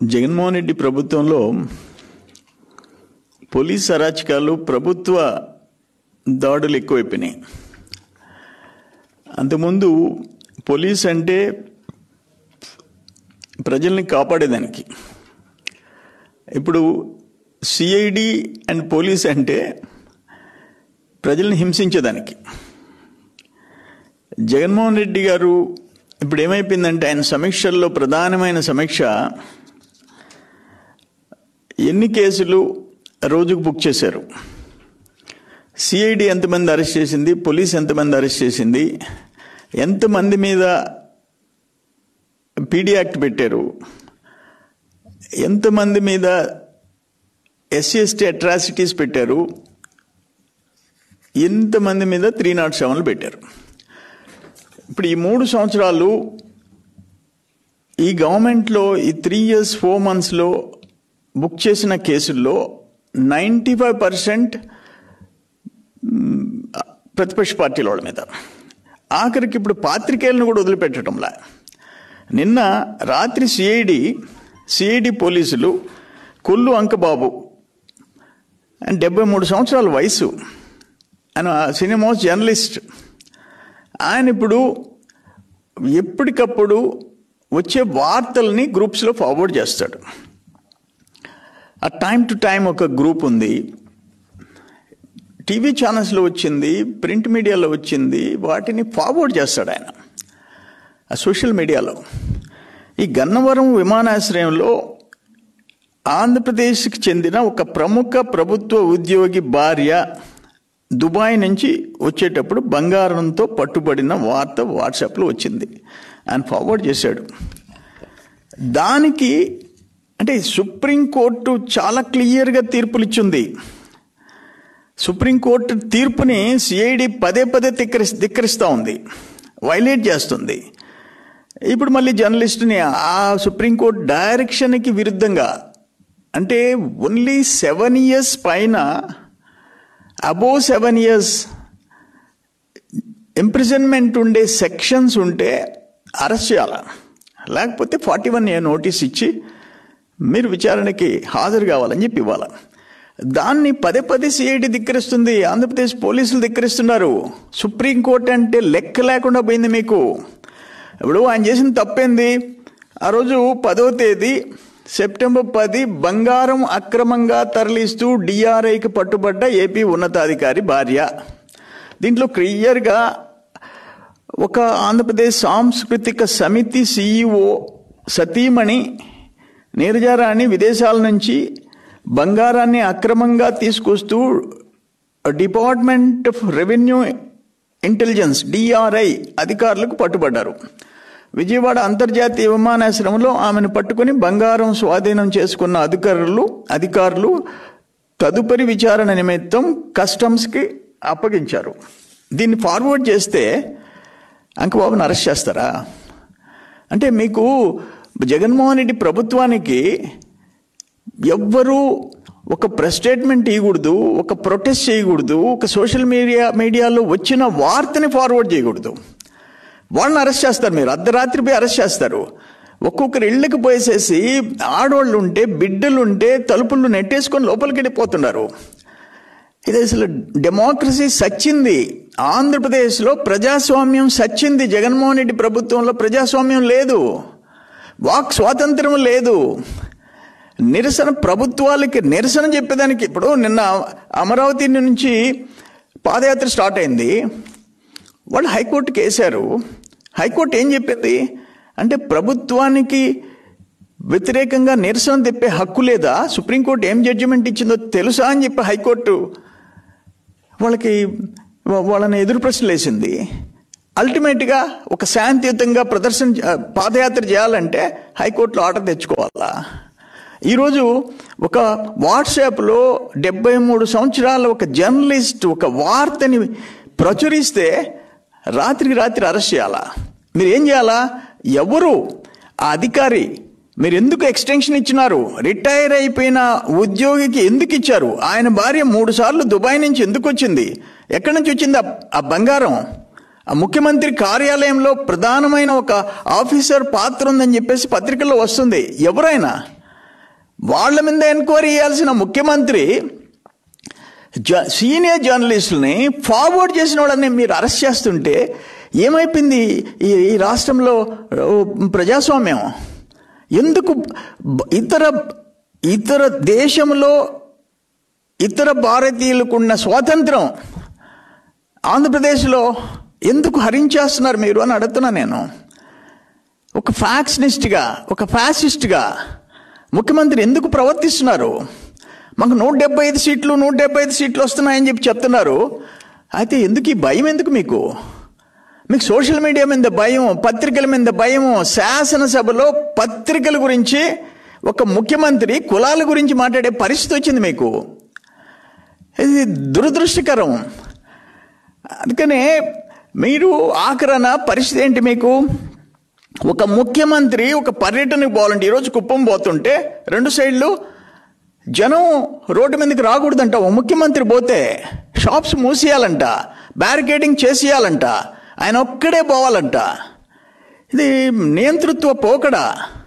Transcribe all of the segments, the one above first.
జగన్మోహన్ రెడ్డి ప్రభుత్వంలో పోలీస్ అరాచకాలు ప్రభుత్వ దాడులు ఎక్కువైపోయినాయి అంతకుముందు పోలీస్ అంటే ప్రజల్ని కాపాడేదానికి ఇప్పుడు సిఐడి అండ్ పోలీస్ అంటే ప్రజల్ని హింసించేదానికి జగన్మోహన్ రెడ్డి గారు ఇప్పుడు ఏమైపోయిందంటే ఆయన సమీక్షల్లో ప్రధానమైన సమీక్ష ఎన్ని కేసులు రోజుకు బుక్ చేశారు సిఐడి ఎంతమంది అరెస్ట్ చేసింది పోలీస్ ఎంతమంది అరెస్ట్ చేసింది ఎంతమంది మీద పీడీ యాక్ట్ పెట్టారు ఎంతమంది మీద ఎస్సీ ఎస్టీ అట్రాసిటీస్ పెట్టారు ఎంతమంది మీద త్రీ నాట్ సెవెన్లు పెట్టారు ఇప్పుడు ఈ మూడు సంవత్సరాలు ఈ గవర్నమెంట్లో ఈ త్రీ ఇయర్స్ ఫోర్ మంత్స్లో బుక్ చేసిన కేసుల్లో నైంటీ ఫైవ్ పర్సెంట్ ప్రతిపక్ష పార్టీల వాళ్ళ మీద ఆఖరికి ఇప్పుడు పాత్రికేయులను కూడా వదిలిపెట్టడంలా నిన్న రాత్రి సిఐడి సిఐడి పోలీసులు కొల్లు అంకబాబు అండ్ డెబ్బై మూడు సంవత్సరాల వయసు ఆయన సినిమా జర్నలిస్ట్ ఆయన ఇప్పుడు ఎప్పటికప్పుడు వచ్చే వార్తల్ని గ్రూప్స్లో ఫార్వర్డ్ చేస్తాడు ఆ టైం టు టైం ఒక గ్రూప్ ఉంది టీవీ ఛానల్స్లో వచ్చింది ప్రింట్ మీడియాలో వచ్చింది వాటిని ఫార్వర్డ్ చేస్తాడు ఆయన ఆ సోషల్ మీడియాలో ఈ గన్నవరం విమానాశ్రయంలో ఆంధ్రప్రదేశ్కి చెందిన ఒక ప్రముఖ ప్రభుత్వ ఉద్యోగి భార్య దుబాయ్ నుంచి వచ్చేటప్పుడు బంగారంతో పట్టుబడిన వార్త వాట్సాప్లో వచ్చింది ఆయన ఫార్వర్డ్ చేశాడు దానికి అంటే సుప్రీంకోర్టు చాలా క్లియర్గా తీర్పులు ఇచ్చింది సుప్రీంకోర్టు తీర్పుని సిఐడి పదే పదే ధిక్కరి ధిక్కరిస్తూ ఉంది వైలేట్ చేస్తుంది ఇప్పుడు మళ్ళీ జర్నలిస్ట్ని ఆ సుప్రీంకోర్టు డైరెక్షన్కి విరుద్ధంగా అంటే ఓన్లీ సెవెన్ ఇయర్స్ పైన అబోవ్ సెవెన్ ఇయర్స్ ఇంప్రిజన్మెంట్ ఉండే సెక్షన్స్ ఉంటే అరెస్ట్ చేయాలి లేకపోతే ఫార్టీ వన్ ఏ నోటీస్ ఇచ్చి మీరు విచారణకి హాజరు కావాలని చెప్పి ఇవ్వాలి దాన్ని పదే పదే సిఐడి ధిక్కరిస్తుంది ఆంధ్రప్రదేశ్ పోలీసులు ధిక్కరిస్తున్నారు సుప్రీంకోర్టు అంటే లెక్క లేకుండా పోయింది మీకు ఇప్పుడు ఆయన చేసిన తప్పేంది ఆ రోజు పదో తేదీ సెప్టెంబర్ పది బంగారం అక్రమంగా తరలిస్తూ డిఆర్ఐకి పట్టుబడ్డ ఏపీ ఉన్నతాధికారి భార్య దీంట్లో క్లియర్గా ఒక ఆంధ్రప్రదేశ్ సాంస్కృతిక సమితి సిఇఓ సతీమణి నీరజారాణి విదేశాల నుంచి బంగారాన్ని అక్రమంగా తీసుకొస్తూ department of revenue intelligence DRI అధికారులకు పట్టుబడ్డారు విజయవాడ అంతర్జాతీయ విమానాశ్రయంలో ఆమెను పట్టుకుని బంగారం స్వాధీనం చేసుకున్న అధికారులు అధికారులు తదుపరి విచారణ నిమిత్తం కస్టమ్స్కి అప్పగించారు దీన్ని ఫార్వర్డ్ చేస్తే అంకబాబుని అరెస్ట్ చేస్తారా అంటే మీకు జగన్మోహన్ రెడ్డి ప్రభుత్వానికి ఎవ్వరూ ఒక ప్రెస్ స్టేట్మెంట్ ఇవ్వకూడదు ఒక ప్రొటెస్ట్ చేయకూడదు ఒక సోషల్ మీడియా మీడియాలో వచ్చిన వార్తని ఫార్వర్డ్ చేయకూడదు వాళ్ళని అరెస్ట్ చేస్తారు మీరు అర్ధరాత్రి పోయి అరెస్ట్ చేస్తారు ఒక్కొక్కరు ఇళ్ళకి పోయేసేసి ఆడవాళ్ళు ఉంటే బిడ్డలు ఉంటే తలుపులు నెట్టేసుకొని లోపలికి వెళ్ళిపోతున్నారు ఇది అసలు డెమోక్రసీ సచ్చింది ఆంధ్రప్రదేశ్లో ప్రజాస్వామ్యం సచ్చింది జగన్మోహన్ రెడ్డి ప్రభుత్వంలో ప్రజాస్వామ్యం లేదు వాక్ స్వాతంత్రం లేదు నిరసన ప్రభుత్వాలకి నిరసన చెప్పేదానికి ఇప్పుడు నిన్న అమరావతి నుంచి పాదయాత్ర స్టార్ట్ అయింది వాళ్ళు హైకోర్టుకి వేశారు హైకోర్టు ఏం చెప్పింది అంటే ప్రభుత్వానికి వ్యతిరేకంగా నిరసన తెప్పే హక్కు లేదా సుప్రీంకోర్టు ఏం జడ్జిమెంట్ ఇచ్చిందో తెలుసా అని చెప్పి హైకోర్టు వాళ్ళకి వాళ్ళని ఎదురు ప్రశ్నలు వేసింది అల్టిమేట్గా ఒక శాంతియుతంగా ప్రదర్శన పాదయాత్ర చేయాలంటే హైకోర్టులో ఆర్డర్ తెచ్చుకోవాలా ఈరోజు ఒక వాట్సాప్లో డెబ్బై మూడు సంవత్సరాల ఒక జర్నలిస్ట్ ఒక వార్తని ప్రచురిస్తే రాత్రికి రాత్రి అరెస్ట్ చేయాలా మీరు ఏం చేయాలా ఎవరు ఆ అధికారి మీరు ఎందుకు ఎక్స్టెన్షన్ ఇచ్చినారు రిటైర్ అయిపోయిన ఉద్యోగికి ఎందుకు ఇచ్చారు ఆయన భార్య మూడు సార్లు దుబాయ్ నుంచి ఎందుకు వచ్చింది ఎక్కడి నుంచి వచ్చింది ఆ బంగారం ఆ ముఖ్యమంత్రి కార్యాలయంలో ప్రధానమైన ఒక ఆఫీసర్ పాత్ర ఉందని చెప్పేసి పత్రికల్లో వస్తుంది ఎవరైనా వాళ్ళ మీద ఎంక్వైరీ చేయాల్సిన ముఖ్యమంత్రి జ సీనియర్ జర్నలిస్టులని ఫార్వర్డ్ చేసిన వాళ్ళని మీరు అరెస్ట్ చేస్తుంటే ఏమైపోయింది ఈ ఈ రాష్ట్రంలో ఓ, ప్రజాస్వామ్యం ఎందుకు బ- ఇతర ఇతర దేశంలో ఇతర భారతీయులకున్న స్వాతంత్రం ఆంధ్రప్రదేశ్లో ఎందుకు హరించేస్తున్నారు మీరు అని అడుగుతున్నా నేను ఒక ఫ్యాక్షనిస్ట్గా ఒక ఫ్యాసిస్ట్గా ముఖ్యమంత్రి ఎందుకు ప్రవర్తిస్తున్నారు మాకు నూట డెబ్బై ఐదు సీట్లు నూట డెబ్బై ఐదు సీట్లు వస్తున్నాయని చెప్పి చెప్తున్నారు అయితే ఎందుకు ఈ భయం ఎందుకు మీకు మీకు సోషల్ మీడియా మీద భయం పత్రికల మీద భయం శాసనసభలో పత్రికల గురించి ఒక ముఖ్యమంత్రి కులాల గురించి మాట్లాడే పరిస్థితి వచ్చింది మీకు ఇది దురదృష్టకరం అందుకనే మీరు ఆఖరణ పరిస్థితి ఏంటి మీకు ఒక ముఖ్యమంత్రి ఒక పర్యటనకు పోవాలంటే ఈరోజు కుప్పం పోతుంటే రెండు సైడ్లు జనం రోడ్డు మీదకి రాకూడదంట ఓ ముఖ్యమంత్రి పోతే షాప్స్ మూసేయాలంట బ్యారికేడింగ్ చేసేయాలంట ఆయన ఒక్కడే పోవాలంట ఇది నియంతృత్వ పోకడా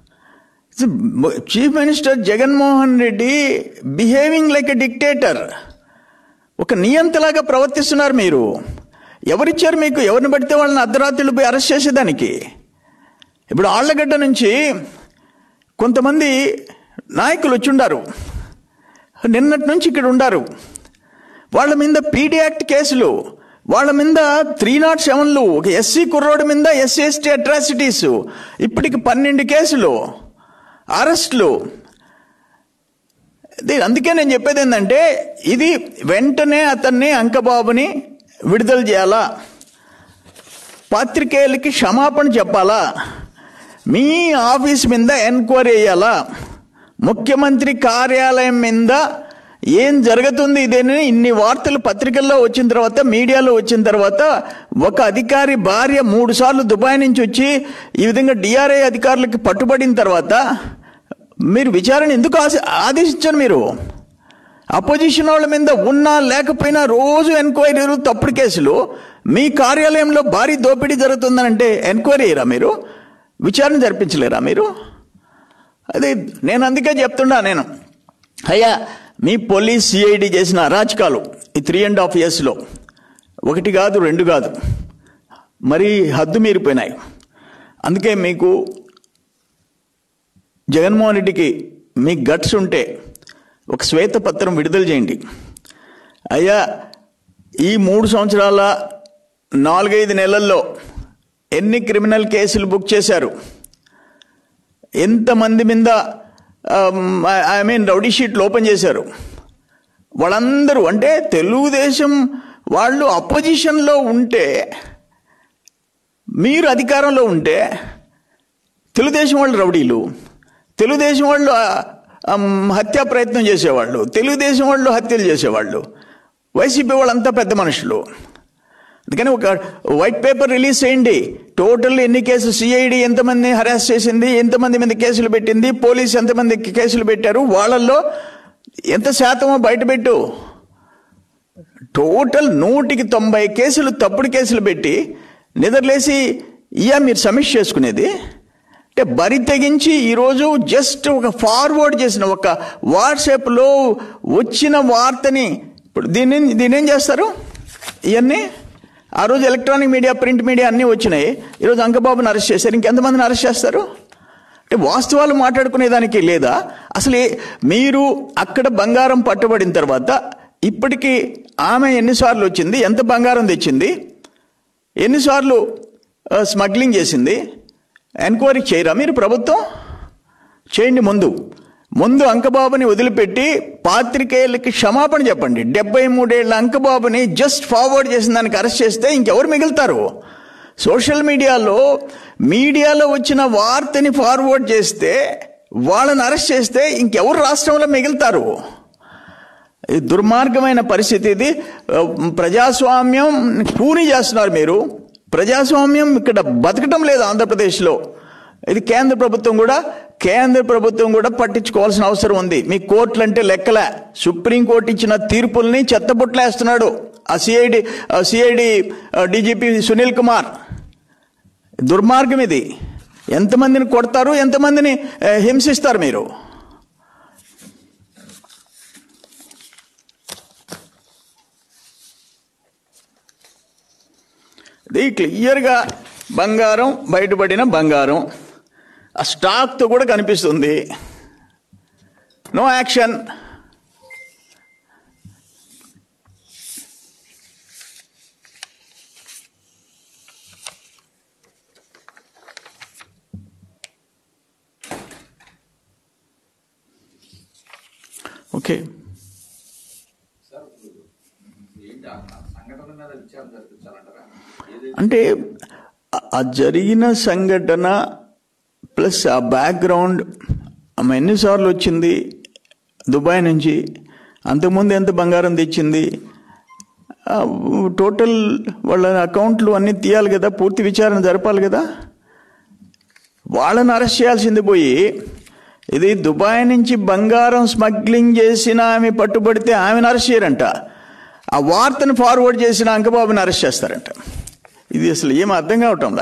chief minister Jaganmohan Reddy behaving like a dictator ఒక నియంతలాగా ప్రవర్తిస్తున్నారు మీరు ఎవరిచ్చారు మీకు ఎవరిని పడితే వాళ్ళని అర్ధరాత్రులు పోయి అరెస్ట్ చేసేదానికి ఇప్పుడు ఆళ్లగడ్డ నుంచి కొంతమంది నాయకులు వచ్చి ఉండారు నిన్నటి నుంచి ఇక్కడ ఉండారు వాళ్ళ మీద పీడీ యాక్ట్ కేసులు వాళ్ళ మీద త్రీ నాట్ సెవెన్లు ఒక ఎస్సీ కుర్రోడి మీద ఎస్సీ ఎస్టీ అట్రాసిటీస్ ఇప్పటికి పన్నెండు కేసులు అరెస్టులు ఇది- అందుకే నేను చెప్పేది ఏంటంటే ఇది వెంటనే అతన్ని అంకబాబుని విడుదల చేయాలా పాత్రికేయులకి క్షమాపణ చెప్పాలా మీ ఆఫీస్ మీద ఎంక్వైరీ చేయాలా ముఖ్యమంత్రి కార్యాలయం మీద ఏం జరుగుతుంది ఇదేని ఇన్ని వార్తలు పత్రికల్లో వచ్చిన తర్వాత మీడియాలో వచ్చిన తర్వాత ఒక అధికారి భార్య మూడు సార్లు దుబాయ్ నుంచి వచ్చి ఈ విధంగా డిఆర్ఐ అధికారులకి పట్టుబడిన తర్వాత మీరు విచారణ ఎందుకు ఆశ- ఆదేశించారు మీరు అపోజిషన్ వాళ్ళ మీద ఉన్నా లేకపోయినా రోజు ఎంక్వైరీలు తప్పుడు కేసులు మీ కార్యాలయంలో భారీ దోపిడీ జరుగుతుందనంటే ఎంక్వైరీ అయ్యారా మీరు విచారణ జరిపించలేరా మీరు అదే నేను అందుకే చెప్తున్నా నేను అయ్యా మీ పోలీస్ సిఐడి చేసిన అరాచకాలు ఈ త్రీ అండ్ హాఫ్ ఇయర్స్లో ఒకటి కాదు రెండు కాదు మరి హద్దు మీరిపోయినాయి అందుకే మీకు జగన్మోహన్ రెడ్డికి మీకు గట్స్ ఉంటే ఒక శ్వేతపత్రం విడుదల చేయండి అయ్యా ఈ మూడు సంవత్సరాల నాలుగైదు నెలల్లో ఎన్ని క్రిమినల్ కేసులు బుక్ చేశారు ఎంతమంది మీద ఐ మీన్ రౌడీ షీట్లు ఓపెన్ చేశారు వాళ్ళందరూ అంటే తెలుగుదేశం వాళ్ళు అపోజిషన్లో ఉంటే మీరు అధికారంలో ఉంటే తెలుగుదేశం వాళ్ళు రౌడీలు తెలుగుదేశం వాళ్ళు ఆ, ఆమ్, హత్యా ప్రయత్నం చేసేవాళ్ళు తెలుగుదేశం వాళ్ళు హత్యలు చేసేవాళ్ళు వైసీపీ వాళ్ళంతా పెద్ద మనుషులు అందుకని ఒక వైట్ పేపర్ రిలీజ్ చేయండి టోటల్ ఎన్ని కేసులు సిఐడి ఎంతమంది హరాస్ చేసింది ఎంతమంది మీద కేసులు పెట్టింది పోలీస్ ఎంతమంది కేసులు పెట్టారు వాళ్ళల్లో ఎంత శాతమో బయటపెట్టు టోటల్ నూటికి తొంభై కేసులు తప్పుడు కేసులు పెట్టి నిద్రలేసి ఇయా మీరు సమీక్ష చేసుకునేది అంటే బరి తెగించి ఈరోజు జస్ట్ ఒక ఫార్వర్డ్ చేసిన ఒక వాట్సాప్లో వచ్చిన వార్తని ఇప్పుడు దీన్ని దీన్ని ఏం చేస్తారు ఇవన్నీ ఆ రోజు ఎలక్ట్రానిక్ మీడియా ప్రింట్ మీడియా అన్నీ వచ్చినాయి ఈరోజు అంకబాబుని అరెస్ట్ చేశారు ఇంకెంతమందిని అరెస్ట్ చేస్తారు అంటే వాస్తవాలు మాట్లాడుకునేదానికి లేదా అసలు ఏ- మీరు అక్కడ బంగారం పట్టుబడిన తర్వాత ఇప్పటికీ ఆమె ఎన్నిసార్లు వచ్చింది ఎంత బంగారం తెచ్చింది ఎన్నిసార్లు ఆ, స్మగ్లింగ్ చేసింది ఎంక్వైరీ చేయరా మీరు ప్రభుత్వం చేయండి ముందు ముందు అంకబాబుని వదిలిపెట్టి పాత్రికేయులకి క్షమాపణ చెప్పండి డెబ్బై మూడేళ్ల అంకబాబుని జస్ట్ ఫార్వర్డ్ చేసిన దానికి అరెస్ట్ చేస్తే ఇంకెవరు మిగులుతారు సోషల్ మీడియాలో మీడియాలో వచ్చిన వార్తని ఫార్వర్డ్ చేస్తే వాళ్ళని అరెస్ట్ చేస్తే ఇంకెవరు రాష్ట్రంలో మిగులుతారు ఇది దుర్మార్గమైన పరిస్థితి ఇది ఆ, ప్రజాస్వామ్యం కూని చేస్తున్నారు మీరు ప్రజాస్వామ్యం ఇక్కడ బతకటం లేదు ఆంధ్రప్రదేశ్లో ఇది కేంద్ర ప్రభుత్వం కూడా కేంద్ర ప్రభుత్వం కూడా పట్టించుకోవాల్సిన అవసరం ఉంది మీ కోర్టులు అంటే లెక్కలే సుప్రీంకోర్టు ఇచ్చిన తీర్పుల్ని చెత్తబుట్లేస్తున్నాడు ఆ CID CID DGP Sunil Kumar దుర్మార్గం ఇది ఎంతమందిని కొడతారు ఎంతమందిని ఆ, హింసిస్తారు మీరు ఇది క్లియర్గా బంగారం బయటపడిన బంగారం ఆ స్టాక్తో కూడా కనిపిస్తుంది నో యాక్షన్ ఓకే సార్ ఇప్పుడు ఏంటి ఆ ఆ సంఘటన మీద విచారణ జరిపించాలంటారా ఏదైతే అంటే ఆ- ఆ జరిగిన సంఘటన ప్లస్ ఆ బ్యాక్గ్రౌండ్ ఆమె ఎన్నిసార్లు వచ్చింది దుబాయ్ నుంచి అంతకుముందు ఎంత బంగారం తెచ్చింది ఆ, టోటల్ వాళ్ళ అకౌంట్లు అన్నీ తీయాలి కదా పూర్తి విచారణ జరపాలి కదా వాళ్ళని అరెస్ట్ చేయాల్సింది పోయి ఇది దుబాయ్ నుంచి బంగారం స్మగ్లింగ్ చేసిన ఆమె పట్టుబడితే ఆమెను అరెస్ట్ చేయరంట ఆ వార్తను ఫార్వర్డ్ చేసిన అంకబాబుని అరెస్ట్ చేస్తారంట ఇది అసలు ఏం అర్థం కావటంలా